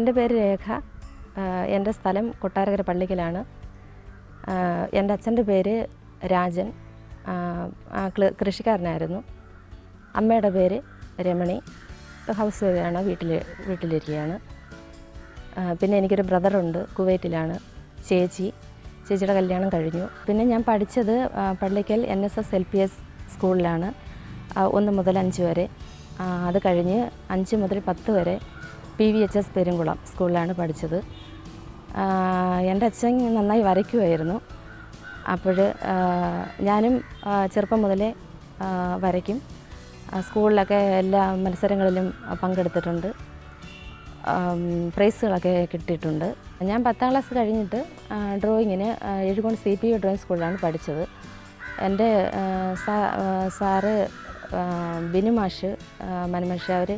എൻ്റെ പേര് രേഖ ആ, എൻ്റെ സ്ഥലം കൊട്ടാരക്കര പള്ളിക്കലാണ് ആ, എൻ്റെ അച്ഛൻ്റെ പേര് രാജൻ ആ, ആ, ക്ല- കൃഷിക്കാരനായിരുന്നു അമ്മയുടെ പേര് രമണി ഹൗസ് വൈഫാണ് വീട്ടിൽ വീട്ടിലിരിക്കുകയാണ് ആ, പിന്നെ എനിക്കൊരു ബ്രദറുണ്ട് കുവൈറ്റിലാണ് ചേച്ചി ചേച്ചിയുടെ കല്യാണം കഴിഞ്ഞു പിന്നെ ഞാൻ പഠിച്ചത് ആ, Pallikkal N S S L P S സ്കൂളിലാണ് ആ, ഒന്ന് മുതൽ അഞ്ച് വരെ ആ, അത് കഴിഞ്ഞ് അഞ്ച് മുതൽ പത്ത് വരെ P V H S Perunkulam സ്കൂളിലാണ് പഠിച്ചത് ആ, എൻ്റെ അച്ഛൻ നന്നായി വരയ്ക്കുമായിരുന്നു അപ്പോൾ ഞാനും ആ, ചെറുപ്പം മുതലേ ആ, വരയ്ക്കും ആ, സ്കൂളിലൊക്കെ എല്ലാ മത്സരങ്ങളിലും പങ്കെടുത്തിട്ടുണ്ട് ആം, പ്രൈസുകളൊക്കെ കിട്ടിയിട്ടുണ്ട് ഞാൻ പത്താം ക്ലാസ് കഴിഞ്ഞിട്ട് ആ, ഡ്രോയിങ്ങിന് ആ, Ezhukone C P U drawing സ്കൂളിലാണ് പഠിച്ചത് എൻ്റെ ആ, സാ- ആ, സാറ് ആ, ബിനു മാഷ് ആ, മനമഷ അവർ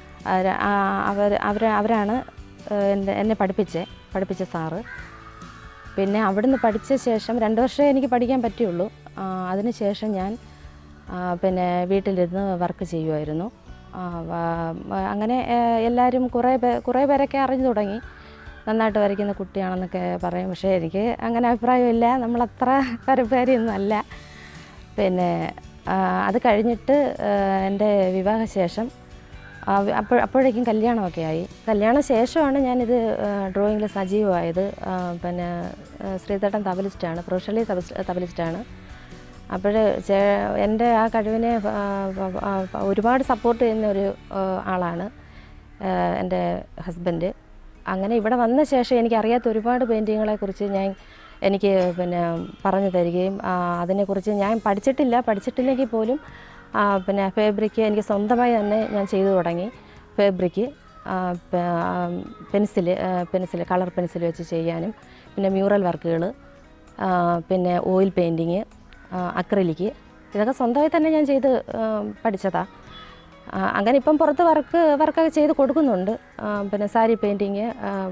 അവർ അവർ അവരാണ് ആ, എൻ്റെ എന്നെ പഠിപ്പിച്ചേ പഠിപ്പിച്ച സാറ് പിന്നെ അവിടുന്ന് പഠിച്ച ശേഷം രണ്ട് വർഷമേ എനിക്ക് പഠിക്കാൻ പറ്റുള്ളൂ ആ, അതിന് ശേഷം ഞാൻ ആ, പിന്നെ വീട്ടിലിരുന്ന് വർക്ക് ചെയ്യുമായിരുന്നു ആ, വ- വ- അങ്ങനെ ആ, എല്ലാവരും കുറേ പേ കുറേ പേരൊക്കെ അറിഞ്ഞു തുടങ്ങി നന്നായിട്ട് വരയ്ക്കുന്ന കുട്ടിയാണെന്നൊക്കെ പറയും പക്ഷേ എനിക്ക് അങ്ങനെ അഭിപ്രായമില്ല നമ്മളത്ര വരപ്പേരിയൊന്നും അല്ല പിന്നെ ആ, അത് കഴിഞ്ഞിട്ട് ആ, എൻ്റെ വിവാഹശേഷം അപ്പോൾ അപ്പോഴേക്കും കല്യാണമൊക്കെ ആയി കല്യാണ ശേഷമാണ് ഞാനിത് ഡ്രോയിങ്ങിൽ സജീവമായത് ആ, പിന്നെ ആ, ശ്രീതട്ടൻ തബലിസ്റ്റാണ് പ്രൊഫഷണലി തബലിസ് തബലിസ്റ്റാണ് അപ്പോൾ എൻ്റെ ആ കഴിവിനെ ആ, ആ, ആ, ഒരുപാട് സപ്പോർട്ട് ചെയ്യുന്ന ഒരു ആ, ആളാണ് ആ, എൻ്റെ ഹസ്ബൻഡ് അങ്ങനെ ഇവിടെ വന്ന ശേഷം എനിക്ക് അറിയാത്ത ഒരുപാട് പെയിൻറ്റിങ്ങുകളെക്കുറിച്ച് ഞാൻ എനിക്ക് പിന്നെ പറഞ്ഞു തരികയും ആ, അതിനെക്കുറിച്ച് ഞാൻ പഠിച്ചിട്ടില്ല പഠിച്ചിട്ടില്ലെങ്കിൽ പോലും ആ, പിന്നെ ഫേബ്രിക്ക് എനിക്ക് സ്വന്തമായി തന്നെ ഞാൻ ചെയ്തു തുടങ്ങി fabric pencil pencil colour pencil വെച്ച് ചെയ്യാനും പിന്നെ മ്യൂറൽ വർക്കുകൾ പിന്നെ ഓയിൽ പെയിൻറ്റിങ് അക്രലിക്ക് ഇതൊക്കെ സ്വന്തമായി തന്നെ ഞാൻ ചെയ്ത് പഠിച്ചതാണ് അങ്ങനെ ഇപ്പം പുറത്ത് വർക്ക് വർക്കൊക്കെ ചെയ്ത് കൊടുക്കുന്നുണ്ട് ആ, പിന്നെ sari painting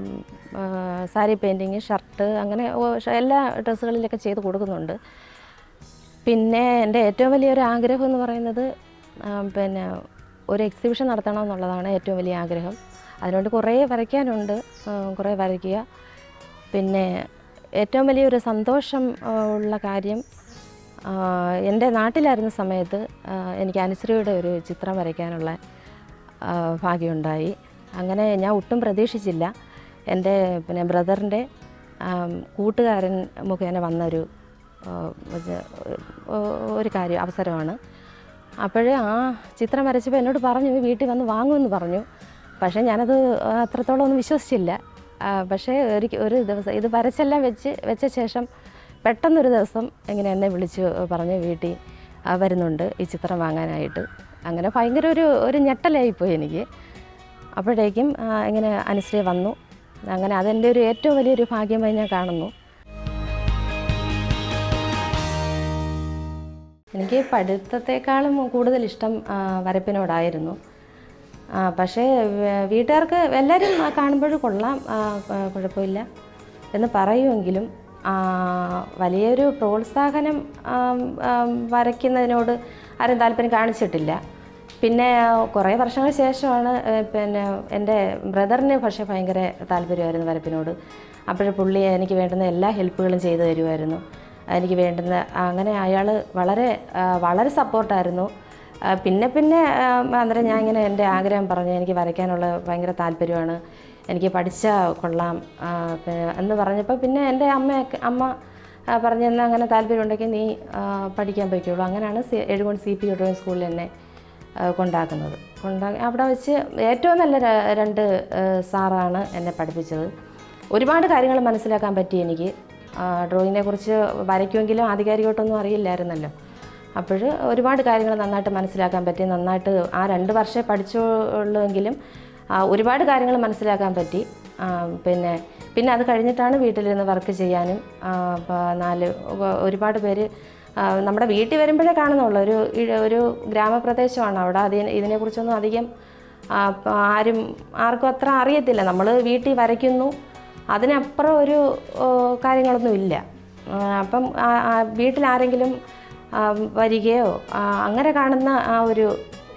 sari painting shirt അങ്ങനെ ഓ- ഷ- എല്ലാ ഡ്രസ്സുകളിലൊക്കെ ചെയ്ത് കൊടുക്കുന്നുണ്ട് പിന്നെ എൻ്റെ ഏറ്റവും വലിയൊരു ആഗ്രഹം എന്ന് പറയുന്നത് ആ, പിന്നെ ഒരു എക്സിബിഷൻ നടത്തണം എന്നുള്ളതാണ് ഏറ്റവും വലിയ ആഗ്രഹം അതിനുവേണ്ടി കുറേ വരയ്ക്കാനുണ്ട് ആ, കുറേ വരയ്ക്കുക പിന്നെ ഏറ്റവും വലിയൊരു സന്തോഷം ആ, ഉള്ള കാര്യം ആ, എൻ്റെ നാട്ടിലായിരുന്ന സമയത്ത് ആ, എനിക്ക് അനുശ്രീയുടെ ഒരു ചിത്രം വരയ്ക്കാനുള്ള ആ, ഭാഗ്യമുണ്ടായി അങ്ങനെ ഞാൻ ഒട്ടും പ്രതീക്ഷിച്ചില്ല എൻ്റെ പിന്നെ ബ്രദറിൻ്റെ കൂട്ടുകാരൻ മുഖേന വന്നൊരു ആ, ഇത്, ഒരു കാര്യം അവസരമാണ് അപ്പോൾ ആ ചിത്രം വരച്ചപ്പോൾ എന്നോട് പറഞ്ഞു വീട്ടിൽ വന്ന് വാങ്ങുമെന്ന് പറഞ്ഞു പക്ഷേ ഞാനത് അത്രത്തോളം ഒന്നും വിശ്വസിച്ചില്ല ആ, പക്ഷേ ഒരു ഒരു ദിവസം ഇത് വരച്ചെല്ലാം വെച്ച് വെച്ച ശേഷം പെട്ടെന്നൊരു ദിവസം ഇങ്ങനെ എന്നെ വിളിച്ച് പറഞ്ഞു വീട്ടിൽ ആ, വരുന്നുണ്ട് ഈ ചിത്രം വാങ്ങാനായിട്ട് അങ്ങനെ ഭയങ്കര ഒരു ഒരു ഞെട്ടലായിപ്പോയി എനിക്ക് അപ്പോഴേക്കും ആ, ഇങ്ങനെ അനുശ്രീ വന്നു അങ്ങനെ അതെൻ്റെ ഒരു ഏറ്റവും വലിയൊരു ഭാഗ്യമായി ഞാൻ കാണുന്നു എനിക്ക് പഠിത്തത്തെക്കാളും കൂടുതൽ ഇഷ്ടം ആ, വരപ്പിനോടായിരുന്നു ആ, പക്ഷേ വ- വീട്ടുകാർക്ക് എല്ലാവരും കാണുമ്പോൾ കൊള്ളാം ആ, കൊ- കുഴപ്പമില്ല എന്ന് പറയുമെങ്കിലും ആ, വലിയൊരു പ്രോത്സാഹനം ആം, ആം, വരയ്ക്കുന്നതിനോട് ആരും താല്പര്യം കാണിച്ചിട്ടില്ല പിന്നെ കുറേ വർഷങ്ങൾക്ക് ശേഷമാണ് ഏ, പിന്നെ എൻ്റെ ബ്രദറിന് പക്ഷേ ഭയങ്കര താല്പര്യമായിരുന്നു വരപ്പിനോട് അപ്പോൾ പുള്ളി എനിക്ക് വേണ്ടുന്ന എല്ലാ ഹെൽപ്പുകളും ചെയ്തു തരുമായിരുന്നു എനിക്ക് വേണ്ടുന്ന അങ്ങനെ അയാൾ വളരെ ആ, വളരെ സപ്പോർട്ടായിരുന്നു ആ, പിന്നെ പിന്നെ ആ, അന്നേരം ഞാൻ ഇങ്ങനെ എൻ്റെ ആഗ്രഹം പറഞ്ഞു എനിക്ക് വരയ്ക്കാനുള്ള ഭയങ്കര താല്പര്യമാണ് എനിക്ക് പഠിച്ചാൽ കൊള്ളാം ആ, പി- എന്ന് പറഞ്ഞപ്പോൾ പിന്നെ എൻ്റെ അമ്മയൊക്കെ അമ്മ ആ, പറഞ്ഞു എന്നാൽ അങ്ങനെ താല്പര്യം ഉണ്ടെങ്കിൽ നീ ആ, പഠിക്കാൻ പറ്റുള്ളൂ അങ്ങനെയാണ് C Ezhukone C P drawing സ്കൂളിൽ എന്നെ ആ, കൊണ്ടാക്കുന്നത് കൊണ്ടാ അവിടെ വെച്ച് ഏറ്റവും നല്ല ര- രണ്ട് ആ, സാറാണ് എന്നെ പഠിപ്പിച്ചത് ഒരുപാട് കാര്യങ്ങൾ മനസ്സിലാക്കാൻ പറ്റി എനിക്ക് ഡ്രോയിങ്ങിനെ കുറിച്ച് വരയ്ക്കുമെങ്കിലും ആധികാരികമായിട്ടൊന്നും അറിയില്ലായിരുന്നല്ലോ അപ്പോൾ ഒരുപാട് കാര്യങ്ങൾ നന്നായിട്ട് മനസ്സിലാക്കാൻ പറ്റി നന്നായിട്ട് ആ രണ്ട് വർഷമേ പഠിച്ചുള്ളൂവെങ്കിലും ആ, ഒരുപാട് കാര്യങ്ങൾ മനസ്സിലാക്കാൻ പറ്റി ആ, പിന്നെ പിന്നെ അത് കഴിഞ്ഞിട്ടാണ് വീട്ടിലിരുന്ന് വർക്ക് ചെയ്യാനും ആ, പ- നാല് ഒ- ഒരുപാട് പേര് ആ, നമ്മുടെ വീട്ടിൽ വരുമ്പോഴേ കാണുന്നുള്ളൂ ഒരു ഇഴ- ഒരു ഗ്രാമപ്രദേശമാണ് അവിടെ അതിന് ഇതിനെക്കുറിച്ചൊന്നും അധികം ആ, പ- ആരും ആർക്കും അത്ര അറിയത്തില്ല നമ്മൾ വീട്ടിൽ വരയ്ക്കുന്നു അതിനപ്പുറം ഒരു ഓ, കാര്യങ്ങളൊന്നും ഇല്ല ആ, അപ്പം ആ- ആ വീട്ടിൽ ആരെങ്കിലും ആ, വരികയോ ആ, അങ്ങനെ കാണുന്ന ആ ഒരു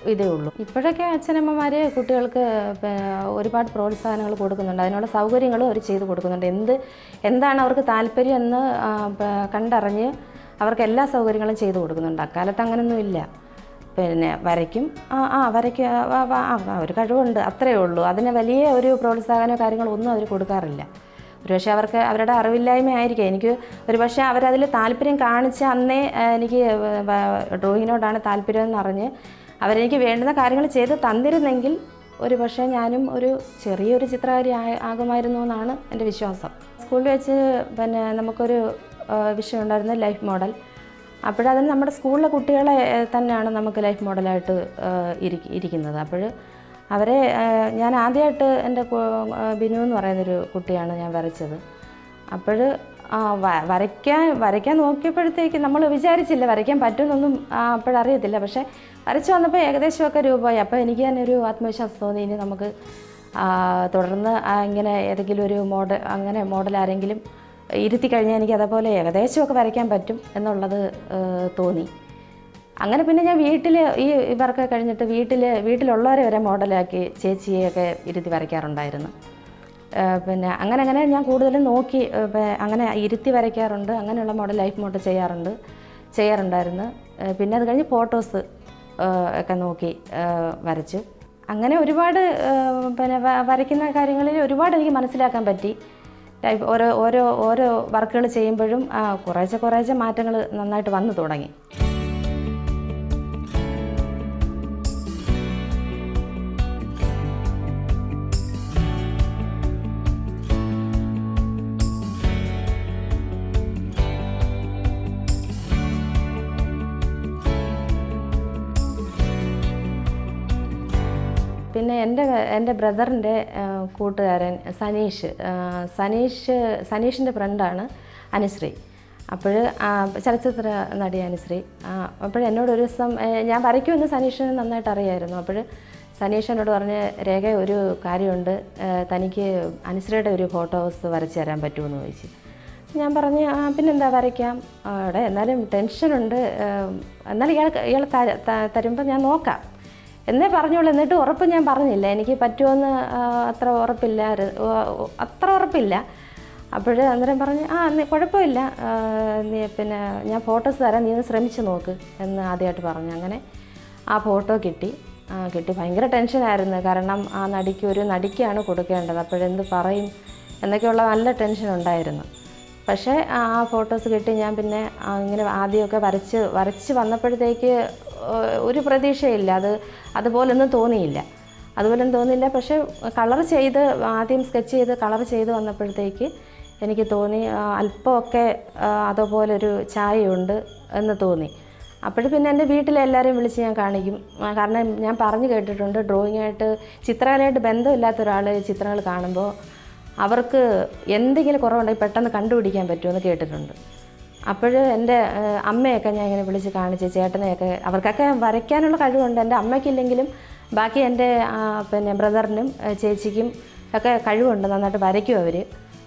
ഇതേ ഉള്ളൂ ഇപ്പോഴൊക്കെ അച്ഛനമ്മമാർ കുട്ടികൾക്ക് പ- ഒരുപാട് പ്രോത്സാഹനങ്ങൾ കൊടുക്കുന്നുണ്ട് അതിനുള്ള സൗകര്യങ്ങളും അവർ ചെയ്തു കൊടുക്കുന്നുണ്ട് എന്ത് എന്താണ് അവർക്ക് താല്പര്യം എന്ന് ആ, പ- കണ്ടറിഞ്ഞ് അവർക്ക് എല്ലാ സൗകര്യങ്ങളും ചെയ്തു കൊടുക്കുന്നുണ്ട് അക്കാലത്ത് അങ്ങനൊന്നും ഇല്ല പിന്നെ വരയ്ക്കും ആ ആ വരയ്ക്കും ആ, ആ, ആ, ആ, ഒരു കഴിവുണ്ട് അത്രയേ ഉള്ളൂ അതിന് വലിയ ഒരു പ്രോത്സാഹനമോ കാര്യങ്ങളോ ഒന്നും അവർ കൊടുക്കാറില്ല ഒരുപക്ഷെ അവർക്ക് അവരുടെ അറിവില്ലായ്മ ആയിരിക്കും എനിക്ക് ഒരുപക്ഷെ അവരതിൽ താല്പര്യം കാണിച്ച അന്നേ ആ, എനിക്ക് ഡ്രോയിങ്ങിനോടാണ് താല്പര്യം എന്നറിഞ്ഞ് അവരെനിക്ക് വേണ്ടുന്ന കാര്യങ്ങൾ ചെയ്ത് തന്നിരുന്നെങ്കിൽ ഒരു പക്ഷേ ഞാനും ഒരു ചെറിയൊരു ചിത്രകാരി ആ- ആകുമായിരുന്നു എന്നാണ് എൻ്റെ വിശ്വാസം സ്കൂളിൽ വെച്ച് പിന്നെ നമുക്കൊരു ആ, വിഷയം ഉണ്ടായിരുന്നു ലൈഫ് മോഡൽ അപ്പോഴതിന് നമ്മുടെ സ്കൂളിലെ കുട്ടികളെ ഏഹ്, തന്നെയാണ് നമുക്ക് ലൈഫ് മോഡലായിട്ട് ഏഹ്, ഇരിക്ക- ഇരിക്കുന്നത് അപ്പോൾ അവരെ ഏഹ്, ഞാൻ ആദ്യമായിട്ട് എൻ്റെ കു- ഏഹ്, ബിനു എന്ന് പറയുന്നൊരു കുട്ടിയാണ് ഞാൻ വരച്ചത് അപ്പോൾ വരയ്ക്കാൻ വരയ്ക്കാൻ നോക്കിയപ്പോഴത്തേക്ക് നമ്മൾ വിചാരിച്ചില്ല വരയ്ക്കാൻ പറ്റുമെന്നൊന്നും ആ, അപ്പോഴറിയത്തില്ല പക്ഷേ വരച്ചു വന്നപ്പോൾ ഏകദേശമൊക്കെ രൂപമായി അപ്പോൾ എനിക്ക് തന്നെ ഒരു ആത്മവിശ്വാസം തോന്നി ഇനി നമുക്ക് ആ, തുടർന്ന് ആ, ഇങ്ങനെ ഏതെങ്കിലും ഒരു മോഡൽ അങ്ങനെ മോഡൽ ആരെങ്കിലും ഇരുത്തി കഴിഞ്ഞാൽ എനിക്ക് അതേപോലെ ഏകദേശമൊക്കെ വരയ്ക്കാൻ പറ്റും എന്നുള്ളത് ഏഹ്, തോന്നി അങ്ങനെ പിന്നെ ഞാൻ വീട്ടിൽ ഈ ഇവർക്ക് കഴിഞ്ഞിട്ട് വീട്ടിൽ വീട്ടിലുള്ളവരെ വരെ മോഡലാക്കി ചേച്ചിയെയൊക്കെ ഇരുത്തി വരയ്ക്കാറുണ്ടായിരുന്നു ഏഹ്, പിന്നെ അങ്ങനെ അങ്ങനെ ഞാൻ കൂടുതലും നോക്കി ഏഹ്, പെ- അങ്ങനെ ഇരുത്തി വരയ്ക്കാറുണ്ട് അങ്ങനെയുള്ള മോഡൽ ലൈഫ് മോഡൽ ചെയ്യാറുണ്ട് ചെയ്യാറുണ്ടായിരുന്നു ഏഹ്, പിന്നെ അത് കഴിഞ്ഞ് ഫോട്ടോസ് ഒക്കെ നോക്കി ഏഹ്, വരച്ചു അങ്ങനെ ഒരുപാട് ഏഹ്, പിന്നെ വ- വരയ്ക്കുന്ന കാര്യങ്ങളിൽ ഒരുപാട് എനിക്ക് മനസ്സിലാക്കാൻ പറ്റി ടൈപ്പ് ഓരോ ഓരോ ഓരോ വർക്കുകൾ ചെയ്യുമ്പോഴും ആ, കുറേശ്ശെ കുറേശ്ശെ മാറ്റങ്ങൾ നന്നായിട്ട് വന്നു തുടങ്ങി പിന്നെ എൻ്റെ എൻ്റെ ബ്രദറിൻ്റെ കൂട്ടുകാരൻ സനീഷ് ആ, സനീഷ് സനീഷിൻ്റെ ഫ്രണ്ടാണ് അനുശ്രീ അപ്പോൾ ചലച്ചിത്ര നടി അനുശ്രീ അപ്പോൾ എന്നോട് ഒരു ദിവസം ഏ, ഞാൻ വരയ്ക്കുമെന്ന് സനീഷിന് നന്നായിട്ട് അറിയായിരുന്നു അപ്പോൾ സനീഷ് എന്നോട് പറഞ്ഞ് രേഖ ഒരു കാര്യമുണ്ട് ഏ, തനിക്ക് അനുശ്രീയുടെ ഒരു ഫോട്ടോസ് വരച്ച് തരാൻ പറ്റുമെന്ന് ചോദിച്ചു ഞാൻ പറഞ്ഞു ആ പിന്നെന്താ വരയ്ക്കാം ആ, എടാ എന്നാലും ടെൻഷനുണ്ട് ഏ, എന്നാലും ഇയാൾ ഇയാൾ തരുമ്പോൾ ഞാൻ നോക്കാം എന്നേ പറഞ്ഞോളൂ എന്നിട്ട് ഉറപ്പ് ഞാൻ പറഞ്ഞില്ല എനിക്ക് പറ്റുമെന്ന് ആ, അത്ര ഉറപ്പില്ല ര- ഓ- ഓ- അത്ര ഉറപ്പില്ല അപ്പോൾ അന്നേരം പറഞ്ഞു ആ നീ കുഴപ്പമില്ല ആ, നീ പിന്നെ ഞാൻ ഫോട്ടോസ് തരാം നീ ഒന്ന് ശ്രമിച്ച് നോക്ക് എന്ന് ആദ്യമായിട്ട് പറഞ്ഞു അങ്ങനെ ആ ഫോട്ടോ കിട്ടി ആ, കിട്ടി ഭയങ്കര ടെൻഷനായിരുന്നു കാരണം ആ നടിക്ക് ഒരു നടിക്കാണ് കൊടുക്കേണ്ടത് അപ്പോഴെന്ത് പറയും എന്നൊക്കെയുള്ള നല്ല ടെൻഷൻ ഉണ്ടായിരുന്നു പക്ഷേ ആ ഫോട്ടോസ് കിട്ടി ഞാൻ പിന്നെ ആ ഇങ്ങനെ ആദ്യമൊക്കെ വരച്ച് വരച്ച് വന്നപ്പോഴത്തേക്ക് ഏഹ്, ഒരു പ്രതീക്ഷയില്ല അത് അതുപോലൊന്നും തോന്നിയില്ല അതുപോലൊന്നും തോന്നിയില്ല പക്ഷേ കളർ ചെയ്ത് ആദ്യം സ്കെച്ച് ചെയ്ത് കളർ ചെയ്ത് വന്നപ്പോഴത്തേക്ക് എനിക്ക് തോന്നി ആ, അല്പമൊക്കെ ആ, അതുപോലൊരു ചായയുണ്ട് എന്ന് തോന്നി അപ്പോൾ പിന്നെ എൻ്റെ വീട്ടിലെ എല്ലാവരെയും വിളിച്ച് ഞാൻ കാണിക്കും ആ, കാരണം ഞാൻ പറഞ്ഞു കേട്ടിട്ടുണ്ട് ഡ്രോയിങ്ങായിട്ട് ചിത്രകലയായിട്ട് ബന്ധമില്ലാത്ത ഒരാൾ ചിത്രങ്ങൾ കാണുമ്പോൾ അവർക്ക് എന്തെങ്കിലും കുറവുണ്ടെങ്കിൽ പെട്ടെന്ന് കണ്ടുപിടിക്കാൻ പറ്റുമെന്ന് കേട്ടിട്ടുണ്ട് അപ്പോൾ എൻ്റെ ഏഹ്, അമ്മയൊക്കെ ഞാൻ ഇങ്ങനെ വിളിച്ച് കാണിച്ച് ചേട്ടനെയൊക്കെ അവർക്കൊക്കെ വരയ്ക്കാനുള്ള കഴിവുണ്ട് എൻ്റെ അമ്മയ്ക്കില്ലെങ്കിലും ബാക്കി എൻ്റെ ആ, പിന്നെ ബ്രദറിനും ഏഹ്, ചേച്ചിക്കും ഒക്കെ കഴിവുണ്ട് നന്നായിട്ട് വരയ്ക്കും അവർ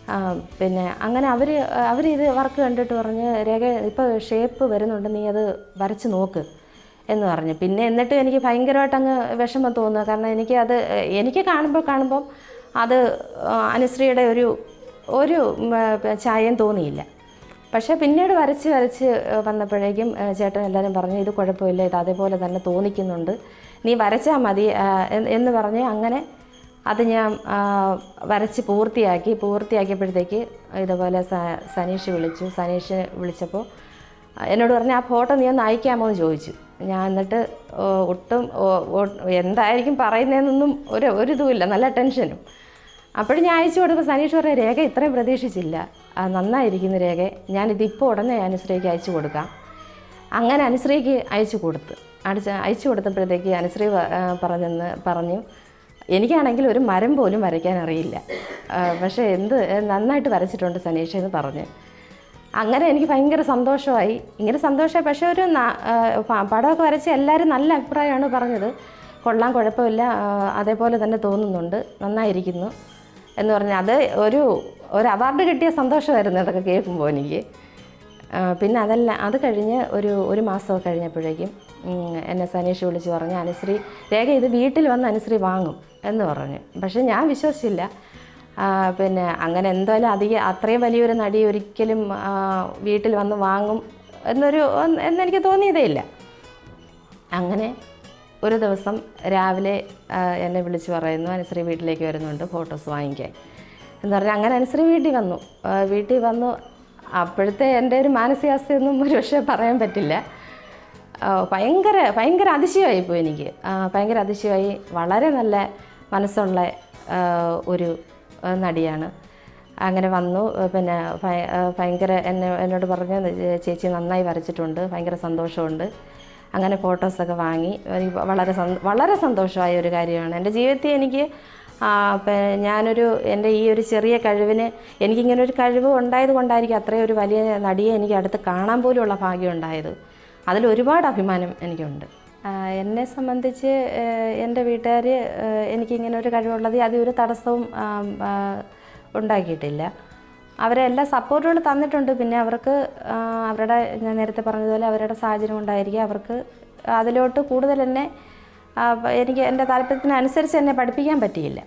പിന്നെ അങ്ങനെ അവർ അവർ ഇത് വർക്ക് കണ്ടിട്ട് പറഞ്ഞ് രേഖ ഇപ്പോൾ ഷേപ്പ് വരുന്നുണ്ട് നീ അത് വരച്ച് നോക്ക് എന്ന് പറഞ്ഞു പിന്നെ എന്നിട്ട് എനിക്ക് ഭയങ്കരമായിട്ട് അങ്ങ് വിഷമം തോന്നുക കാരണം എനിക്ക് അത് എനിക്ക് കാണുമ്പോൾ കാണുമ്പം അത് ആ, അനുശ്രീയുടെ ഒരു ഒരു ഉം, ആ, ചായയും തോന്നിയില്ല പക്ഷേ പിന്നീട് വരച്ച് വരച്ച് വന്നപ്പോഴേക്കും ആ, ചേട്ടൻ എല്ലാവരും പറഞ്ഞു ഇത് കുഴപ്പമില്ല ഇത് അതേപോലെ തന്നെ തോന്നിക്കുന്നുണ്ട് നീ വരച്ചാൽ മതി ആ, എന്ന് എന്ന് പറഞ്ഞ് അങ്ങനെ അത് ഞാൻ ആ, വരച്ച് പൂർത്തിയാക്കി പൂർത്തിയാക്കിയപ്പോഴത്തേക്ക് ഇതുപോലെ സ- സനീഷ് വിളിച്ചു സനീഷ് വിളിച്ചപ്പോൾ എന്നോട് പറഞ്ഞു ആ ഫോട്ടോ നീ ഒന്ന് അയക്കാമോ എന്ന് ചോദിച്ചു ഞാൻ എന്നിട്ട് ഓ, ഒട്ടും ഓ, ഓ- എന്തായിരിക്കും പറയുന്നതെന്നൊന്നും ഒരു ഒരു ഇതുമില്ല നല്ല ടെൻഷനും അപ്പോഴും ഞാൻ അയച്ചു കൊടുക്കുമ്പോൾ സനീഷ് പറഞ്ഞ രേഖ ഇത്രയും പ്രതീക്ഷിച്ചില്ല ആ, നന്നായിരിക്കുന്നു രേഖ ഞാനിതിപ്പോൾ ഉടനെ അനുശ്രീക്ക് അയച്ചു കൊടുക്കാം അങ്ങനെ അനുശ്രീക്ക് അയച്ചു കൊടുത്ത് അടിച്ച് അയച്ചു കൊടുത്തപ്പോഴത്തേക്ക് അനുശ്രീ പ- ആ, പറഞ്ഞെന്ന് പറഞ്ഞു എനിക്കാണെങ്കിൽ ഒരു മരം പോലും വരയ്ക്കാൻ അറിയില്ല ആ, പക്ഷേ എന്ത് നന്നായിട്ട് വരച്ചിട്ടുണ്ട് സനീഷ് എന്ന് പറഞ്ഞ് അങ്ങനെ എനിക്ക് ഭയങ്കര സന്തോഷമായി ഇങ്ങനെ സന്തോഷമായി പക്ഷേ ഒരു ന- ആ, പ- പടമൊക്കെ വരച്ച് എല്ലാവരും നല്ല അഭിപ്രായമാണ് പറഞ്ഞത് കൊള്ളാൻ കുഴപ്പമില്ല ആ, അതേപോലെ തന്നെ തോന്നുന്നുണ്ട് നന്നായിരിക്കുന്നു എന്ന് പറഞ്ഞാൽ അത് ഒരു ഒരു അവാർഡ് കിട്ടിയ സന്തോഷമായിരുന്നു അതൊക്കെ കേൾക്കുമ്പോൾ എനിക്ക് ആ, പിന്നെ അതല്ല അത് കഴിഞ്ഞ് ഒരു ഒരു മാസമൊക്കെ കഴിഞ്ഞപ്പോഴേക്കും ഉം, എന്നെ സനീഷ് വിളിച്ച് പറഞ്ഞു അനുശ്രീ രേഖ ഇത് വീട്ടിൽ വന്ന് അനുശ്രീ വാങ്ങും എന്ന് പറഞ്ഞു പക്ഷേ ഞാൻ വിശ്വസിച്ചില്ല ആ, പിന്നെ അങ്ങനെ എന്തായാലും അധികം അത്രയും വലിയൊരു നടി ഒരിക്കലും ആ, വീട്ടിൽ വന്ന് വാങ്ങും എന്നൊരു എന്നെനിക്ക് തോന്നിയതേ ഇല്ല അങ്ങനെ ഒരു ദിവസം രാവിലെ ആ, എന്നെ വിളിച്ച് പറയുന്നു അനുശ്രീ വീട്ടിലേക്ക് വരുന്നുണ്ട് ഫോട്ടോസ് വാങ്ങിക്കാൻ എന്ന് പറഞ്ഞാൽ അങ്ങനെ അനുശ്രീ വീട്ടിൽ വന്നു ആ, വീട്ടിൽ വന്നു അപ്പോഴത്തെ എൻ്റെ ഒരു മാനസികാവസ്ഥയൊന്നും ഒരു പക്ഷേ പറയാൻ പറ്റില്ല ആ, ഭയങ്കര ഭയങ്കര അതിശയമായിപ്പോയി എനിക്ക് ആ, ഭയങ്കര അതിശയമായി വളരെ നല്ല മനസ്സുള്ള ആ, ഒരു ആ, നടിയാണ് അങ്ങനെ വന്നു ആ, പിന്നെ ഭയ- ആ, ഭയങ്കര എന്നെ എന്നോട് പറഞ്ഞു ചേച്ചി നന്നായി വരച്ചിട്ടുണ്ട് ഭയങ്കര സന്തോഷമുണ്ട് അങ്ങനെ ഫോട്ടോസൊക്കെ വാങ്ങി എനിക്ക് വളരെ സന്തോ- വളരെ സന്തോഷമായ ഒരു കാര്യമാണ് എൻ്റെ ജീവിതത്തിൽ എനിക്ക് ആ, പെ- ഞാനൊരു എൻ്റെ ഈ ഒരു ചെറിയ കഴിവിന് എനിക്കിങ്ങനെ ഒരു കഴിവ് ഉണ്ടായത് കൊണ്ടായിരിക്കും അത്രയും ഒരു വലിയ നടിയെ എനിക്ക് അടുത്ത് കാണാൻ പോലുമുള്ള ഭാഗ്യം ഉണ്ടായത് അതിൽ ഒരുപാട് അഭിമാനം എനിക്കുണ്ട് ആ, എന്നെ സംബന്ധിച്ച് ഏഹ്, എൻ്റെ വീട്ടുകാർ എനിക്കിങ്ങനെ ഒരു കഴിവുള്ളത് അത് ഒരു തടസ്സവും ആ, ആ, ഉണ്ടാക്കിയിട്ടില്ല അവരെല്ലാ സപ്പോർട്ടുകൾ തന്നിട്ടുണ്ട് പിന്നെ അവർക്ക് ആ, അവരുടെ ഞാൻ നേരത്തെ പറഞ്ഞതുപോലെ അവരുടെ സാഹചര്യം കൊണ്ടായിരിക്കും അവർക്ക് അതിലോട്ട് കൂടുതൽ എന്നെ ആ, എനിക്ക് എൻ്റെ താല്പര്യത്തിനനുസരിച്ച് എന്നെ പഠിപ്പിക്കാൻ പറ്റിയില്ല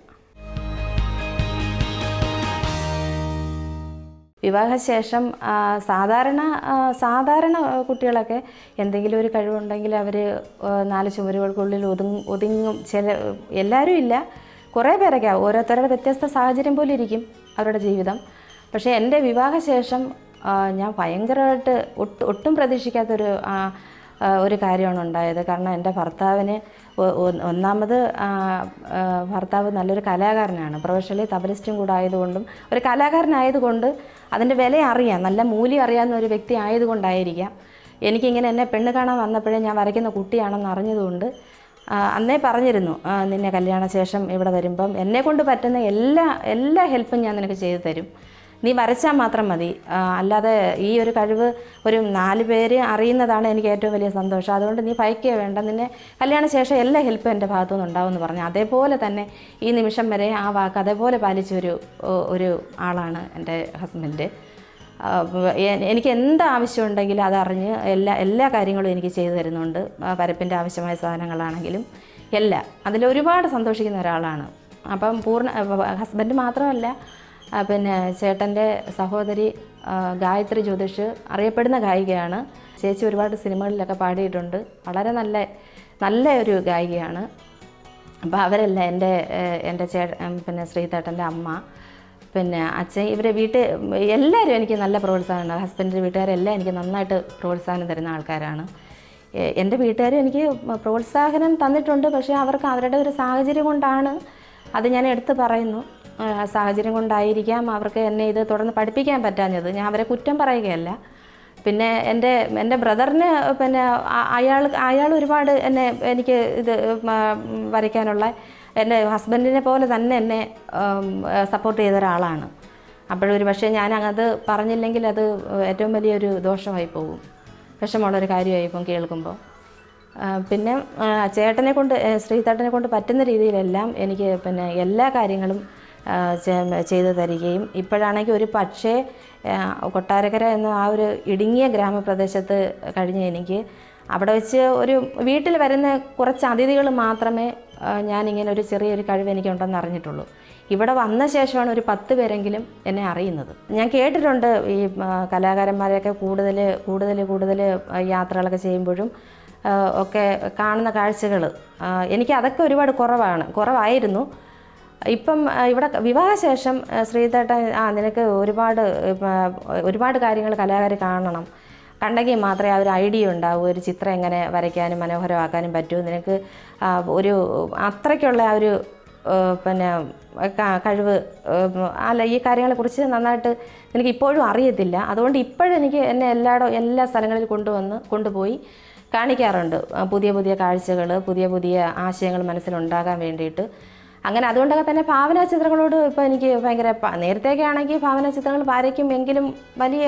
വിവാഹശേഷം ആ, സാധാരണ ആ, സാധാരണ ആ, കുട്ടികളൊക്കെ എന്തെങ്കിലും ഒരു കഴിവുണ്ടെങ്കിൽ അവർ നാല് ചുമരുകൾക്കുള്ളിൽ ഒതുങ്ങും ഒതുങ്ങും ചില എല്ലാവരും ഇല്ല കുറേ പേരൊക്കെ ഓരോരുത്തരുടെ വ്യത്യസ്ത സാഹചര്യം പോലെ ഇരിക്കും അവരുടെ ജീവിതം പക്ഷേ എൻ്റെ വിവാഹശേഷം ആ, ഞാൻ ഭയങ്കരമായിട്ട് ഒട്ടും ഒട്ടും പ്രതീക്ഷിക്കാത്തൊരു ആ, ആ, ഒരു കാര്യമാണ് ഉണ്ടായത് കാരണം എൻ്റെ ഭർത്താവിന് ഒ- ഒ- ഒന്നാമത് ആ, ആ, ഭർത്താവ് നല്ലൊരു കലാകാരനാണ് പ്രൊഫഷണലി തബലിസ്റ്റും കൂടെ ആയതുകൊണ്ടും ഒരു കലാകാരനായതുകൊണ്ട് അതിൻ്റെ വില അറിയാം നല്ല മൂല്യം അറിയാവുന്ന ഒരു വ്യക്തി ആയതുകൊണ്ടായിരിക്കാം എനിക്കിങ്ങനെ എന്നെ പെണ്ണ് കാണാൻ വന്നപ്പോഴേ ഞാൻ വരയ്ക്കുന്ന കുട്ടിയാണെന്ന് അറിഞ്ഞതുകൊണ്ട് ആ, അന്നേ പറഞ്ഞിരുന്നു ആ, നിന്നെ കല്യാണ ശേഷം ഇവിടെ വരുമ്പം എന്നെ കൊണ്ട് പറ്റുന്ന എല്ലാ എല്ലാ ഹെൽപ്പും ഞാൻ നിനക്ക് ചെയ്തു തരും നീ വരച്ചാൽ മാത്രം മതി ആ, അല്ലാതെ ഈ ഒരു കഴിവ് ഒരു നാല് പേര് അറിയുന്നതാണ് എനിക്ക് ഏറ്റവും വലിയ സന്തോഷം അതുകൊണ്ട് നീ ഭയക്കുക വേണ്ട നിന്നെ കല്യാണ ശേഷം എല്ലാ ഹെൽപ്പും എൻ്റെ ഭാഗത്തു നിന്ന് ഉണ്ടാവും എന്ന് പറഞ്ഞു അതേപോലെ തന്നെ ഈ നിമിഷം വരെ ആ വാക്ക് അതേപോലെ പാലിച്ച ഒരു ഒരു ആളാണ് എൻ്റെ ഹസ്ബൻഡ് ആ, എ- എനിക്ക് എന്ത് ആവശ്യമുണ്ടെങ്കിലും അതറിഞ്ഞ് എല്ലാ എല്ലാ കാര്യങ്ങളും എനിക്ക് ചെയ്തു തരുന്നുണ്ട് ആ, വരപ്പിൻ്റെ ആവശ്യമായ സാധനങ്ങളാണെങ്കിലും എല്ലാം അതിലൊരുപാട് സന്തോഷിക്കുന്ന ഒരാളാണ് അപ്പം പൂർണ്ണ ഹസ്ബൻഡ് മാത്രമല്ല ആ, പിന്നെ ചേട്ടൻ്റെ സഹോദരി ആ, ഗായത്രി ജ്യോതിഷ് അറിയപ്പെടുന്ന ഗായികയാണ് ചേച്ചി ഒരുപാട് സിനിമകളിലൊക്കെ പാടിയിട്ടുണ്ട് വളരെ നല്ല നല്ല ഒരു ഗായികയാണ് അപ്പോൾ അവരെല്ലാം എൻ്റെ ഏഹ്, എൻ്റെ ചേ ഉം, പിന്നെ ശ്രീതേട്ടൻ്റെ അമ്മ പിന്നെ അച്ഛൻ ഇവരെ വീട്ടിൽ എല്ലാവരും എനിക്ക് നല്ല പ്രോത്സാഹനമാണ് ഹസ്ബൻഡിൻ്റെ വീട്ടുകാരെല്ലാം എനിക്ക് നന്നായിട്ട് പ്രോത്സാഹനം തരുന്ന ആൾക്കാരാണ് എ- എൻ്റെ വീട്ടുകാരും എനിക്ക് പ്രോത്സാഹനം തന്നിട്ടുണ്ട് പക്ഷേ അവർക്ക് അവരുടെ ഒരു സാഹചര്യം കൊണ്ടാണ് അത് ഞാൻ എടുത്ത് പറയുന്നു ആ, സാഹചര്യം കൊണ്ടായിരിക്കാം അവർക്ക് എന്നെ ഇത് തുടർന്ന് പഠിപ്പിക്കാൻ പറ്റാഞ്ഞത് ഞാൻ അവരെ കുറ്റം പറയുകയല്ല പിന്നെ എൻ്റെ എൻ്റെ ബ്രദറിന് പിന്നെ അ- അയാൾ അയാൾ ഒരുപാട് എന്നെ എനിക്ക് ഇത് മ- വരയ്ക്കാനുള്ള എൻ്റെ ഹസ്ബൻഡിനെ പോലെ തന്നെ എന്നെ സപ്പോർട്ട് ചെയ്ത ഒരാളാണ് അപ്പോഴൊരു പക്ഷേ ഞാൻ അത് പറഞ്ഞില്ലെങ്കിൽ അത് ഏറ്റവും വലിയൊരു ദോഷമായി പോകും വിഷമമുള്ളൊരു കാര്യമായി ഇപ്പം കേൾക്കുമ്പോൾ ആ, പിന്നെ ആ, ചേട്ടനെ കൊണ്ട് ഏ, ശ്രീതേട്ടനെ കൊണ്ട് പറ്റുന്ന രീതിയിലെല്ലാം എനിക്ക് പിന്നെ എല്ലാ കാര്യങ്ങളും ആ, ചെ- ചെയ്തു തരികയും ഇപ്പോഴാണെങ്കിൽ ഒരു പക്ഷേ ആ, കൊട്ടാരക്കര എന്ന ആ ഒരു ഇടുങ്ങിയ ഗ്രാമപ്രദേശത്ത് കഴിഞ്ഞ എനിക്ക് അവിടെ വെച്ച് ഒരു വീട്ടിൽ വരുന്ന കുറച്ച് അതിഥികൾ മാത്രമേ ആ, ഞാനിങ്ങനെ ഒരു ചെറിയൊരു കഴിവ് എനിക്കുണ്ടെന്ന് അറിഞ്ഞിട്ടുള്ളൂ ഇവിടെ വന്ന ശേഷമാണ് ഒരു പത്ത് പേരെങ്കിലും എന്നെ അറിയുന്നത് ഞാൻ കേട്ടിട്ടുണ്ട് ഈ ആ, കലാകാരന്മാരെയൊക്കെ കൂടുതൽ കൂടുതൽ കൂടുതൽ യാത്രകളൊക്കെ ചെയ്യുമ്പോഴും ആ, ഒക്കെ കാണുന്ന കാഴ്ചകൾ എനിക്ക് അതൊക്കെ ഒരുപാട് കുറവാണ് കുറവായിരുന്നു ഇപ്പം ആ, ഇവിടെ വിവാഹശേഷം ആ, ശ്രീധേട്ടൻ ആ നിനക്ക് ഒരുപാട് ഇപ്പ, ഒരുപാട് കാര്യങ്ങൾ കലാകാരി കാണണം കണ്ടെങ്കിൽ മാത്രമേ ആ ഒരു ഐഡിയ ഉണ്ടാവൂ ഒരു ചിത്രം എങ്ങനെ വരയ്ക്കാനും മനോഹരമാക്കാനും പറ്റൂ നിനക്ക് ആ, ഒരു അത്രയ്ക്കുള്ള ആ ഒരു ആ, പിന്നെ ക- കഴിവ് ആ, അല്ല ഈ കാര്യങ്ങളെക്കുറിച്ച് നന്നായിട്ട് എനിക്ക് ഇപ്പോഴും അറിയത്തില്ല അതുകൊണ്ട് ഇപ്പോഴെനിക്ക് എന്നെ എല്ലായിടവും എല്ലാ സ്ഥലങ്ങളിൽ കൊണ്ടുവന്ന് കൊണ്ടുപോയി കാണിക്കാറുണ്ട് ആ, പുതിയ പുതിയ കാഴ്ചകൾ പുതിയ പുതിയ ആശയങ്ങൾ മനസ്സിലുണ്ടാകാൻ വേണ്ടിയിട്ട് അങ്ങനെ അതുകൊണ്ടൊക്കെ തന്നെ ഭാവനാ ചിത്രങ്ങളോട് ഇപ്പോൾ എനിക്ക് ഭയങ്കര പ- നേരത്തെയൊക്കെ ആണെങ്കിൽ ഭാവനാ ചിത്രങ്ങൾ വരയ്ക്കും എങ്കിലും വലിയ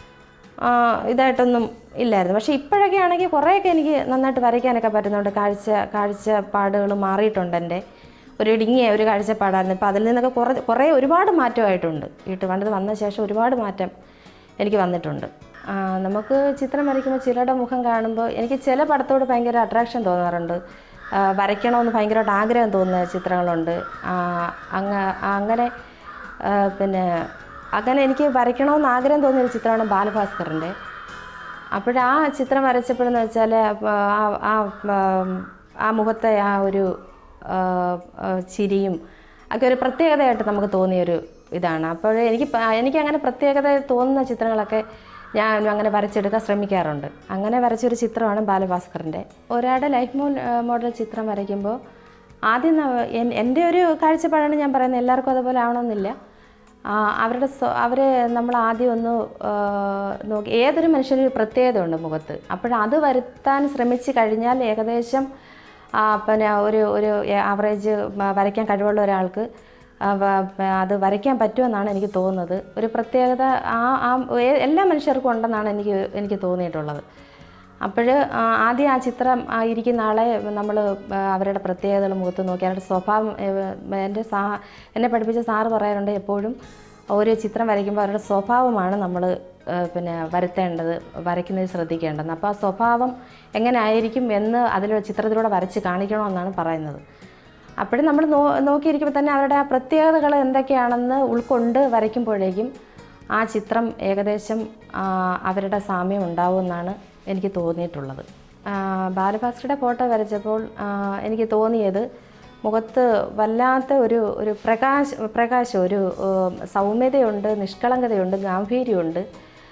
ആ, ഇതായിട്ടൊന്നും ഇല്ലായിരുന്നു പക്ഷേ ഇപ്പോഴൊക്കെ ആണെങ്കിൽ കുറേയൊക്കെ എനിക്ക് നന്നായിട്ട് വരയ്ക്കാനൊക്കെ പറ്റുന്നുണ്ട് കാഴ്ച കാഴ്ചപ്പാടുകൾ മാറിയിട്ടുണ്ട് എൻ്റെ ഒരു ഇടുങ്ങിയ ഒരു കാഴ്ചപ്പാടായിരുന്നു ഇപ്പോൾ അതിൽ നിന്നൊക്കെ കുറേ കുറേ ഒരുപാട് മാറ്റമായിട്ടുണ്ട് വീട്ടു പണ്ടത് വന്ന ശേഷം ഒരുപാട് മാറ്റം എനിക്ക് വന്നിട്ടുണ്ട് ആ, നമുക്ക് ചിത്രം വരയ്ക്കുമ്പോൾ ചിലരുടെ മുഖം കാണുമ്പോൾ എനിക്ക് ചില പടത്തോട് ഭയങ്കര അട്രാക്ഷൻ തോന്നാറുണ്ട് ആ, വരയ്ക്കണമെന്ന് ഭയങ്കരമായിട്ട് ആഗ്രഹം തോന്നുന്ന ചിത്രങ്ങളുണ്ട് ആ, അങ്ങ അങ്ങനെ ആ, പിന്നെ അങ്ങനെ എനിക്ക് വരയ്ക്കണമെന്ന് ആഗ്രഹം തോന്നിയ ഒരു ചിത്രമാണ് ബാലഭാസ്കറിൻ്റെ അപ്പോൾ ആ ചിത്രം വരച്ചപ്പോഴെന്ന് വെച്ചാൽ ആ ആ ഉം, ആ മുഖത്തെ ആ ഒരു ആ, ആ, ചിരിയും ഒക്കെ ഒരു പ്രത്യേകതയായിട്ട് നമുക്ക് തോന്നിയൊരു ഇതാണ് അപ്പോൾ എനിക്ക് പ- എനിക്ക് അങ്ങനെ പ്രത്യേകത തോന്നുന്ന ചിത്രങ്ങളൊക്കെ ഞാൻ അങ്ങനെ വരച്ചെടുക്കാൻ ശ്രമിക്കാറുണ്ട് അങ്ങനെ വരച്ചൊരു ചിത്രമാണ് ബാലഭാസ്കറിൻ്റെ ഒരാളുടെ ലൈഫ് മോ മോഡൽ ചിത്രം വരയ്ക്കുമ്പോൾ ആദ്യം ന- എൻ- എൻ്റെ ഒരു കാഴ്ചപ്പാടാണ് ഞാൻ പറയുന്നത് എല്ലാവർക്കും അതുപോലെ ആവണമെന്നില്ല ആ, അവരുടെ സ്വ- അവരെ നമ്മൾ ആദ്യം ഒന്ന് ആ, നോക്കി ഏതൊരു മനുഷ്യനും ഒരു പ്രത്യേകത ഉണ്ട് മുഖത്ത് അപ്പോഴത് വരുത്താൻ ശ്രമിച്ചു കഴിഞ്ഞാൽ ഏകദേശം ആ, പിന്നെ ഒരു ഒരു ആവറേജ് വരയ്ക്കാൻ കഴിവുള്ള ഒരാൾക്ക് ആ, വ- വ- അത് വരയ്ക്കാൻ പറ്റുമെന്നാണ് എനിക്ക് തോന്നുന്നത് ഒരു പ്രത്യേകത ആ ആ ഏ- എല്ലാ മനുഷ്യർക്കും ഉണ്ടെന്നാണ് എനിക്ക് എനിക്ക് തോന്നിയിട്ടുള്ളത് അപ്പോൾ ആദ്യം ആ ചിത്രം ആ ഇരിക്കുന്ന ആളെ നമ്മൾ അവരുടെ പ്രത്യേകതകൾ മുഖത്ത് നോക്കി അവരുടെ സ്വഭാവം ഏഹ്, എൻ്റെ സാ എന്നെ പഠിപ്പിച്ച സാറ് പറയാറുണ്ട് എപ്പോഴും ഒരു ചിത്രം വരയ്ക്കുമ്പോൾ അവരുടെ സ്വഭാവമാണ് നമ്മൾ പിന്നെ വരുത്തേണ്ടത് വരയ്ക്കുന്നതിൽ ശ്രദ്ധിക്കേണ്ടത് അപ്പോൾ ആ സ്വഭാവം എങ്ങനെ ആയിരിക്കും എന്ന് അതിൽ ചിത്രത്തിലൂടെ വരച്ച് കാണിക്കണമെന്നാണ് പറയുന്നത് അപ്പോഴും നമ്മൾ നോ നോക്കിയിരിക്കുമ്പോൾ തന്നെ അവരുടെ ആ പ്രത്യേകതകൾ എന്തൊക്കെയാണെന്ന് ഉൾക്കൊണ്ട് വരയ്ക്കുമ്പോഴേക്കും ആ ചിത്രം ഏകദേശം ആ, അവരുടെ സാമ്യം ഉണ്ടാവുമെന്നാണ് എനിക്ക് തോന്നിയിട്ടുള്ളത് ആ, ബാലഭാസ്കറുടെ ഫോട്ടോ വരച്ചപ്പോൾ ആ, എനിക്ക് തോന്നിയത് മുഖത്ത് വല്ലാത്ത ഒരു ഒരു പ്രകാശ പ്രകാശം ഒരു ഉം, സൗമ്യതയുണ്ട് നിഷ്കളങ്കതയുണ്ട് ഗാംഭീര്യമുണ്ട്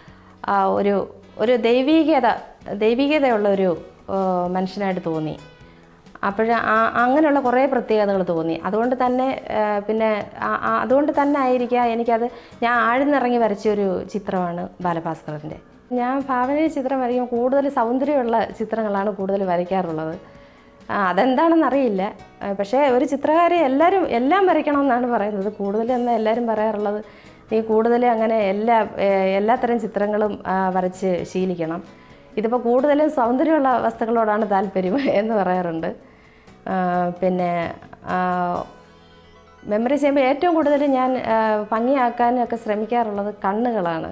ആ, ഒരു ഒരു ദൈവീകത ദൈവികതയുള്ള ഒരു ഏഹ്, മനുഷ്യനായിട്ട് തോന്നി അപ്പോൾ അങ്ങനെയുള്ള കുറേ പ്രത്യേകതകൾ തോന്നി അതുകൊണ്ട് തന്നെ ഏഹ്, പിന്നെ ആ- ആ- അതുകൊണ്ട് തന്നെ ആയിരിക്കാം എനിക്കത് ഞാൻ ആഴ്ന്നിറങ്ങി വരച്ചൊരു ചിത്രമാണ് ബാലഭാസ്കറിൻ്റെ ഞാൻ ഭാവനയിൽ ചിത്രം വരയ്ക്കുമ്പോൾ കൂടുതൽ സൗന്ദര്യമുള്ള ചിത്രങ്ങളാണ് കൂടുതൽ വരയ്ക്കാറുള്ളത് ആ, അതെന്താണെന്നറിയില്ല ആ, പക്ഷേ ഒരു ചിത്രകാരെ എല്ലാവരും എല്ലാം വരയ്ക്കണമെന്നാണ് പറയുന്നത് കൂടുതൽ എന്ന് എല്ലാവരും പറയാറുള്ളത് നീ കൂടുതൽ അങ്ങനെ എല്ലാ ഏഹ്, എല്ലാത്തരം ചിത്രങ്ങളും ആ, വരച്ച് ശീലിക്കണം ഇതിപ്പോൾ കൂടുതലും സൗന്ദര്യമുള്ള വസ്തുക്കളോടാണ് താല്പര്യം എന്ന് പറയാറുണ്ട് ആ, പിന്നെ മെമ്മറി ചെയ്യുമ്പോൾ ഏറ്റവും കൂടുതൽ ഞാൻ ആ, ഭംഗിയാക്കാനൊക്കെ ശ്രമിക്കാറുള്ളത് കണ്ണുകളാണ്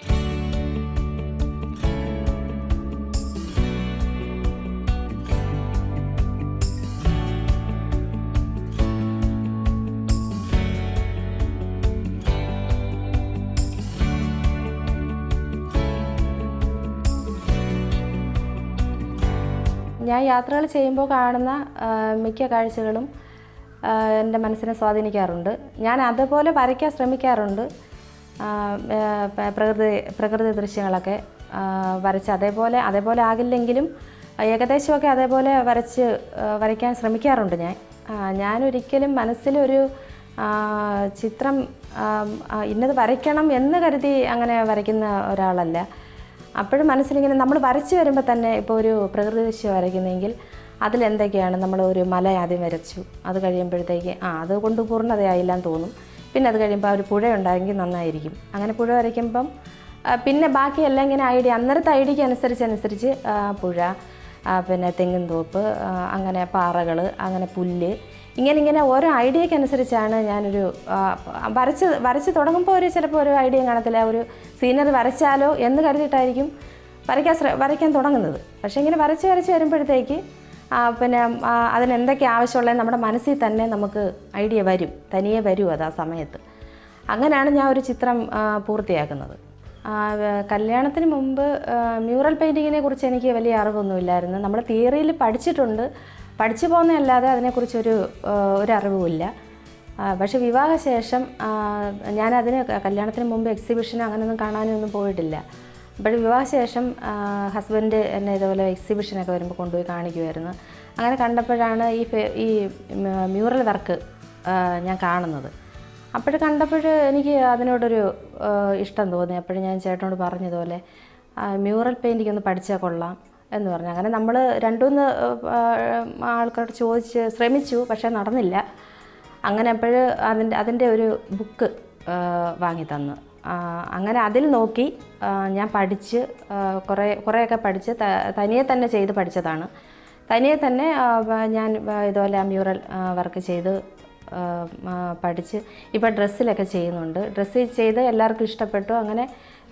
ഞാൻ യാത്രകൾ ചെയ്യുമ്പോൾ കാണുന്ന ആ, മിക്ക കാഴ്ചകളും ആ, എൻ്റെ മനസ്സിനെ സ്വാധീനിക്കാറുണ്ട് ഞാൻ അതുപോലെ വരയ്ക്കാൻ ശ്രമിക്കാറുണ്ട് ആ, ആ, പ- പ്രകൃതി പ്രകൃതി ദൃശ്യങ്ങളൊക്കെ ആ, വരച്ച് അതേപോലെ അതേപോലെ ആകില്ലെങ്കിലും ഏകദേശമൊക്കെ അതേപോലെ വരച്ച് ആ, വരയ്ക്കാൻ ശ്രമിക്കാറുണ്ട് ഞാൻ ആ, ഞാനൊരിക്കലും മനസ്സിലൊരു ആ, ചിത്രം ആ, ആ, ഇന്നത് വരയ്ക്കണം എന്ന് കരുതി അങ്ങനെ വരയ്ക്കുന്ന ഒരാളല്ല അപ്പോഴും മനസ്സിലിങ്ങനെ നമ്മൾ വരച്ച് വരുമ്പോൾ തന്നെ ഇപ്പോൾ ഒരു പ്രകൃതി ദൃശ്യം വരയ്ക്കുന്നെങ്കിൽ അതിലെന്തൊക്കെയാണ് നമ്മൾ ഒരു മല ആദ്യം വരച്ചു അത് കഴിയുമ്പോഴത്തേക്ക് ആ അത് കൊണ്ട് പൂർണ്ണതയായില്ലാന്ന് തോന്നും പിന്നെ അത് കഴിയുമ്പോൾ ആ ഒരു പുഴ ഉണ്ടായെങ്കിൽ നന്നായിരിക്കും അങ്ങനെ പുഴ വരയ്ക്കുമ്പം ആ, പിന്നെ ബാക്കിയെല്ലാം ഇങ്ങനെ ഐഡിയ അന്നേരത്തെ ഐഡിയക്ക് അനുസരിച്ച് അനുസരിച്ച് ആ, പുഴ ആ, പിന്നെ തെങ്ങിൻ തോപ്പ് ആ, അങ്ങനെ പാറകൾ അങ്ങനെ പുല്ല് ഇങ്ങനെ ഇങ്ങനെ ഓരോ ഐഡിയയ്ക്ക് അനുസരിച്ചാണ് ഞാനൊരു ആ, വരച്ച് വരച്ച് തുടങ്ങുമ്പോൾ ഒരു ചിലപ്പോൾ ഒരു ഐഡിയ കാണത്തില്ല ഒരു സീനറി വരച്ചാലോ എന്ന് കരുതിയിട്ടായിരിക്കും വരയ്ക്കാൻ ശ്ര വരയ്ക്കാൻ തുടങ്ങുന്നത് പക്ഷേ ഇങ്ങനെ വരച്ച് വരച്ച് വരുമ്പോഴത്തേക്ക് ആ, പിന്നെ ആ, അതിനെന്തൊക്കെ ആവശ്യമുള്ളത് നമ്മുടെ മനസ്സിൽ തന്നെ നമുക്ക് ഐഡിയ വരും തനിയെ വരും അത് ആ സമയത്ത് അങ്ങനെയാണ് ഞാൻ ഒരു ചിത്രം ആ, പൂർത്തിയാക്കുന്നത് ആ, വ- കല്യാണത്തിന് മുമ്പ് ആ, മ്യൂറൽ പെയിൻറ്റിങ്ങിനെ കുറിച്ച് എനിക്ക് വലിയ അറിവൊന്നുമില്ലായിരുന്നു നമ്മൾ തിയറിയിൽ പഠിച്ചിട്ടുണ്ട് പഠിച്ചു പോകുന്നതല്ലാതെ അതിനെക്കുറിച്ചൊരു ആ, ഒരു അറിവുമില്ല ആ, പക്ഷേ വിവാഹശേഷം ആ, ഞാനതിന് ക- കല്യാണത്തിന് മുമ്പ് എക്സിബിഷനോ അങ്ങനെയൊന്നും കാണാനൊന്നും പോയിട്ടില്ല അപ്പോൾ വിവാഹശേഷം ഹസ്ബൻഡ് എന്നെ ഇതുപോലെ എക്സിബിഷനൊക്കെ വരുമ്പോൾ കൊണ്ടുപോയി കാണിക്കുമായിരുന്നു അങ്ങനെ കണ്ടപ്പോഴാണ് ഈ ഫെ- ഈ മ- മ്യൂറൽ വർക്ക് ആ, ഞാൻ കാണുന്നത് അപ്പോൾ കണ്ടപ്പോൾ എനിക്ക് അതിനോടൊരു ആ, ഇഷ്ടം തോന്നി അപ്പോൾ ഞാൻ ചേട്ടനോട് പറഞ്ഞതുപോലെ ആ, മ്യൂറൽ പെയിൻറ്റിംഗ് ഒന്ന് പഠിച്ചാൽ കൊള്ളാം എന്ന് പറഞ്ഞു അങ്ങനെ നമ്മൾ രണ്ടുമൂന്ന് ആ, ആൾക്കാരോട് ചോദിച്ച് ശ്രമിച്ചു പക്ഷേ നടന്നില്ല അങ്ങനെ അപ്പോൾ അതിൻ്റെ അതിൻ്റെ ഒരു ബുക്ക് വാങ്ങി തന്നു ആ, അങ്ങനെ അതിൽ നോക്കി ആ, ഞാൻ പഠിച്ച് ആ, കുറേ കുറേയൊക്കെ പഠിച്ച് ത- തനിയെ തന്നെ ചെയ്ത് പഠിച്ചതാണ് തനിയെ തന്നെ ആ, വ- ഞാൻ വ- ഇതുപോലെ ആ മ്യൂറൽ വർക്ക് ചെയ്ത് ആ, ആ, പഠിച്ച് ഇപ്പോൾ ഡ്രസ്സിലൊക്കെ ചെയ്യുന്നുണ്ട് ഡ്രസ്സ് ചെയ്ത് എല്ലാവർക്കും ഇഷ്ടപ്പെട്ടു അങ്ങനെ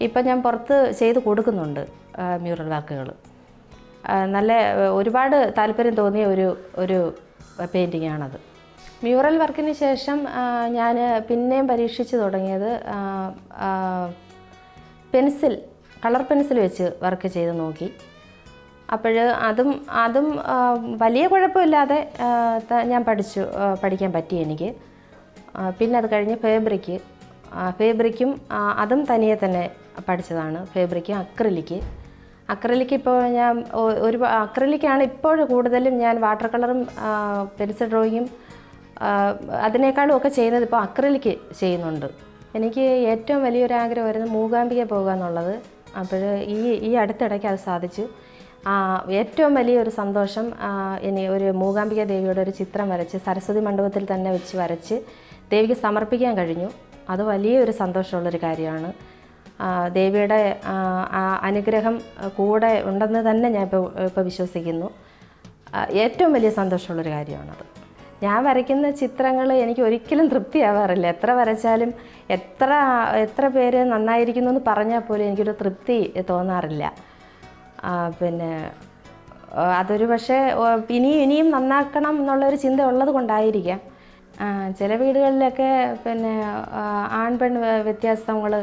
ഇപ്പം ഞാൻ പുറത്ത് ചെയ്ത് കൊടുക്കുന്നുണ്ട് ആ, മ്യൂറൽ വർക്കുകൾ ആ, നല്ല ആ, ഒരുപാട് താല്പര്യം തോന്നിയ ഒരു ഒരു പെയിൻറ്റിംഗ് ആണത് മ്യൂറൽ വർക്കിന് ശേഷം ഞാൻ പിന്നെയും പരീക്ഷിച്ച് തുടങ്ങിയത് ആ, ആ, പെൻസിൽ കളർ പെൻസിൽ വെച്ച് വർക്ക് ചെയ്ത് നോക്കി അപ്പോൾ അതും അതും ആ, വലിയ കുഴപ്പമില്ലാതെ ആ, ത- ഞാൻ പഠിച്ചു ആ, പഠിക്കാൻ പറ്റി എനിക്ക് ആ, പിന്നെ അത് കഴിഞ്ഞ് ഫേബ്രിക്ക് ഫേബ്രിക്കും ആ, അതും തനിയെ തന്നെ പഠിച്ചതാണ് ഫേബ്രിക്ക് അക്രലിക്ക് അക്രലിക്ക് ഇപ്പോൾ ഞാൻ ഒ- ഒരു അക്രലിക്കാണ് ഇപ്പോൾ കൂടുതലും ഞാൻ വാട്ടർ കളറും പെൻസിൽ ഡ്രോയിങ്ങും ആ, അതിനേക്കാളും ഒക്കെ ചെയ്യുന്നത് ഇപ്പോൾ അക്രലിക്ക് ചെയ്യുന്നുണ്ട് എനിക്ക് ഏറ്റവും വലിയൊരു ആഗ്രഹമായിരുന്നു മൂകാംബിക പോകുക എന്നുള്ളത് അപ്പോൾ ഈ ഈ അടുത്തിടയ്ക്ക് അത് സാധിച്ചു ആ, ഏറ്റവും വലിയൊരു സന്തോഷം ആ, ഇനി ഒരു മൂകാംബിക ദേവിയുടെ ഒരു ചിത്രം വരച്ച് സരസ്വതി മണ്ഡപത്തിൽ തന്നെ വെച്ച് വരച്ച് ദേവിക്ക് സമർപ്പിക്കാൻ കഴിഞ്ഞു അത് വലിയൊരു സന്തോഷമുള്ളൊരു കാര്യമാണ് ആ, ദേവിയുടെ ആ, ആ അനുഗ്രഹം കൂടെ ഉണ്ടെന്ന് തന്നെ ഞാൻ ഇപ്പോൾ ഇപ്പോൾ വിശ്വസിക്കുന്നു ആ, ഏറ്റവും വലിയ സന്തോഷമുള്ളൊരു കാര്യമാണത് ഞാൻ വരയ്ക്കുന്ന ചിത്രങ്ങൾ എനിക്ക് ഒരിക്കലും തൃപ്തിയാവാറില്ല എത്ര വരച്ചാലും എത്ര എത്ര പേര് നന്നായിരിക്കുന്നു എന്ന് പറഞ്ഞാൽ പോലും എനിക്കൊരു തൃപ്തി തോന്നാറില്ല ആ, പിന്നെ ആ, അതൊരു പക്ഷേ ഓ, ഇനിയും ഇനിയും നന്നാക്കണം എന്നുള്ളൊരു ചിന്ത ഉള്ളത് കൊണ്ടായിരിക്കാം ആ, ചില വീടുകളിലൊക്കെ പിന്നെ ആ, ആൺ പെൺ വ്യത്യാസങ്ങൾ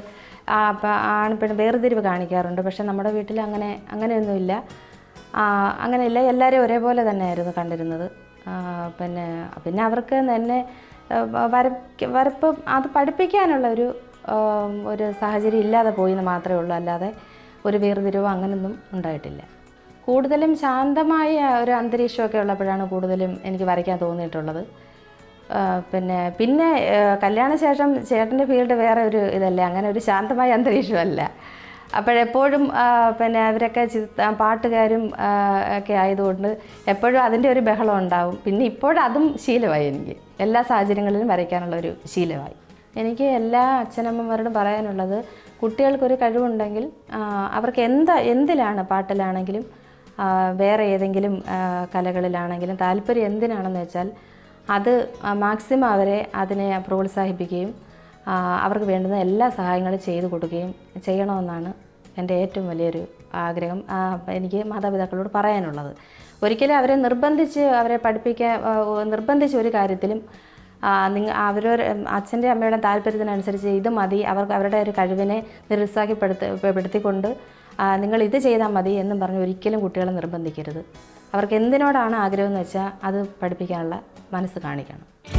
ആൺ പെൺ വേർതിരിവ് കാണിക്കാറുണ്ട് പക്ഷെ നമ്മുടെ വീട്ടിൽ അങ്ങനെ അങ്ങനെയൊന്നുമില്ല ആ, അങ്ങനെയില്ല എല്ലാവരും ഒരേപോലെ തന്നെയായിരുന്നു കണ്ടിരുന്നത് ആ, പിന്നെ പിന്നെ അവർക്ക് തന്നെ വരയ്ക്ക് വരപ്പ് അത് പഠിപ്പിക്കാനുള്ള ഒരു ആ, ഒരു സാഹചര്യം ഇല്ലാതെ പോയി എന്ന് മാത്രമേ ഉള്ളൂ അല്ലാതെ ഒരു വേർതിരിവോ അങ്ങനെയൊന്നും ഉണ്ടായിട്ടില്ല കൂടുതലും ശാന്തമായ ഒരു അന്തരീക്ഷമൊക്കെ ഉള്ളപ്പോഴാണ് കൂടുതലും എനിക്ക് വരയ്ക്കാൻ തോന്നിയിട്ടുള്ളത് ആ, പിന്നെ പിന്നെ ആ, കല്യാണശേഷം ചേട്ടൻ്റെ ഫീൽഡ് വേറെ ഒരു ഇതല്ലേ അങ്ങനെ ഒരു ശാന്തമായ അന്തരീക്ഷമല്ല അപ്പോഴെപ്പോഴും ആ, പിന്നെ അവരൊക്കെ ചിത്ത പാട്ടുകാരും ആ, ഒക്കെ ആയതുകൊണ്ട് എപ്പോഴും അതിൻ്റെ ഒരു ബഹളം ഉണ്ടാവും പിന്നെ ഇപ്പോഴും അതും ശീലമായി എനിക്ക് എല്ലാ സാഹചര്യങ്ങളിലും വരയ്ക്കാനുള്ള ഒരു ശീലമായി എനിക്ക് എല്ലാ അച്ഛനമ്മമാരോടും പറയാനുള്ളത് കുട്ടികൾക്കൊരു കഴിവുണ്ടെങ്കിൽ ആ, അവർക്ക് എന്താ എന്തിലാണ് പാട്ടിലാണെങ്കിലും ആ, വേറെ ഏതെങ്കിലും ആ, കലകളിലാണെങ്കിലും താല്പര്യം എന്തിനാണെന്ന് വെച്ചാൽ അത് മാക്സിമം അവരെ അതിനെ പ്രോത്സാഹിപ്പിക്കുകയും ആ, അവർക്ക് വേണ്ടുന്ന എല്ലാ സഹായങ്ങളും ചെയ്തു കൊടുക്കുകയും ചെയ്യണമെന്നാണ് എൻ്റെ ഏറ്റവും വലിയൊരു ആഗ്രഹം ആ, എനിക്ക് മാതാപിതാക്കളോട് പറയാനുള്ളത് ഒരിക്കലും അവരെ നിർബന്ധിച്ച് അവരെ പഠിപ്പിക്കാൻ ആ, നിർബന്ധിച്ച് ഒരു കാര്യത്തിലും നിങ്ങൾ അവരൊരു അച്ഛൻ്റെ അമ്മയുടെ താല്പര്യത്തിനനുസരിച്ച് ഇത് മതി അവർക്ക് അവരുടെ ഒരു കഴിവിനെ നിരുത്സാഹപ്പെടുത്തി പെടുത്തിക്കൊണ്ട് ആ, നിങ്ങൾ ഇത് ചെയ്താൽ മതി എന്നും പറഞ്ഞ് ഒരിക്കലും കുട്ടികളെ നിർബന്ധിക്കരുത് അവർക്ക് എന്തിനോടാണ് ആഗ്രഹം എന്ന് വെച്ചാൽ അത് പഠിപ്പിക്കാനുള്ള മനസ്സ് കാണിക്കണം